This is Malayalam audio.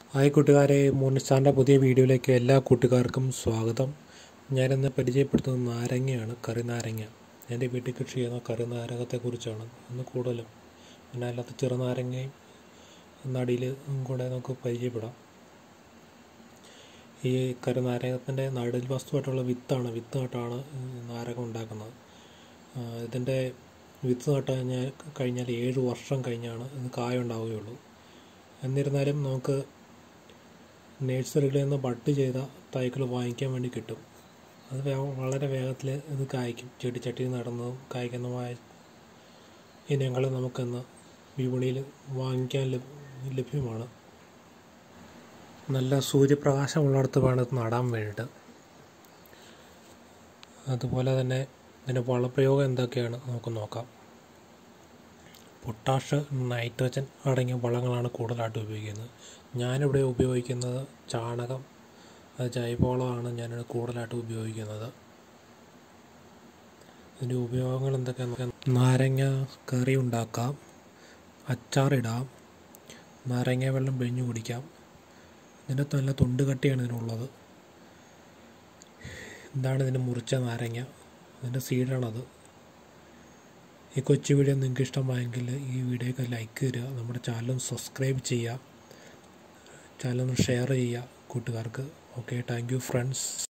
ഹായ് കൂട്ടുകാരെ മോനിസാറിൻ്റെ പുതിയ വീഡിയോയിലേക്ക് എല്ലാ കൂട്ടുകാർക്കും സ്വാഗതം ഞാനിന്ന് പരിചയപ്പെടുത്തുന്നത് നാരങ്ങയാണ് കറി നാരങ്ങ എൻ്റെ വീട്ടിൽ കൃഷി ചെയ്യുന്ന കറി നാരകത്തെക്കുറിച്ചാണ് ഇന്ന് കൂടുതലും പിന്നെ അല്ലാത്ത ചെറുനാരങ്ങയും നടിയിൽ കൂടെ നമുക്ക് പരിചയപ്പെടാം ഈ കറി നാരകത്തിൻ്റെ നടിൽ വസ്തുവായിട്ടുള്ള വിത്താണ് വിത്ത് നട്ടാണ് നാരകം ഉണ്ടാക്കുന്നത് ആ, ഇതിൻ്റെ വിത്ത് നട്ട് കഴിഞ്ഞാൽ കഴിഞ്ഞാൽ ഏഴ് വർഷം കഴിഞ്ഞാണ് ഇത് കായ ഉണ്ടാവുകയുള്ളൂ എന്നിരുന്നാലും നമുക്ക് നേഴ്സറികളിൽ നിന്ന് ബഡ് ചെയ്ത തൈകൾ വാങ്ങിക്കാൻ വേണ്ടി കിട്ടും അത് വേ- വളരെ വേഗത്തിൽ ഇത് കായ്ക്കും ചെടിച്ചട്ടി നടന്നതും കായ്ക്കുന്നതുമായ ഇനങ്ങൾ നമുക്കിന്ന് വിപണിയിൽ വാങ്ങിക്കാൻ ലഭ്- ലഭ്യമാണ് നല്ല സൂര്യപ്രകാശമുള്ളിടത്ത് വേണം ഇത് നടാൻ വേണ്ടിയിട്ട് അതുപോലെ തന്നെ ഇതിൻ്റെ വളപ്രയോഗം എന്തൊക്കെയാണ് നമുക്ക് നോക്കാം പൊട്ടാഷ് നൈട്രജൻ അടങ്ങിയ വളങ്ങളാണ് കൂടുതലായിട്ട് ഉപയോഗിക്കുന്നത് ഞാനിവിടെ ഉപയോഗിക്കുന്നത് ചാണകം അത് ജൈവവളമാണ് ഞാൻ കൂടുതലായിട്ട് ഉപയോഗിക്കുന്നത് ഇതിൻ്റെ ഉപയോഗങ്ങൾ എന്തൊക്കെയാണെന്ന് നാരങ്ങ കറി ഉണ്ടാക്കാം അച്ചാറിടാം നാരങ്ങ വെള്ളം പിഴിഞ്ഞു കുടിക്കാം ഇതിൻ്റെ അകത്ത് നല്ല തൊണ്ട് കട്ടിയാണ് ഇതിനുള്ളത് ഇതാണ് ഇതിൻ്റെ മുറിച്ച നാരങ്ങ ഇതിൻ്റെ സീഡാണത് ഈ കൊച്ചു വീഡിയോ നിങ്ങൾക്ക് ഇഷ്ടമായെങ്കിൽ ഈ വീഡിയോക്ക് ലൈക്ക് തരിക നമ്മുടെ ചാനലും സബ്സ്ക്രൈബ് ചെയ്യുക ചാനൽ ഒന്ന് ഷെയർ ചെയ്യുക കൂട്ടുകാർക്ക് ഓക്കെ താങ്ക് യു ഫ്രണ്ട്സ്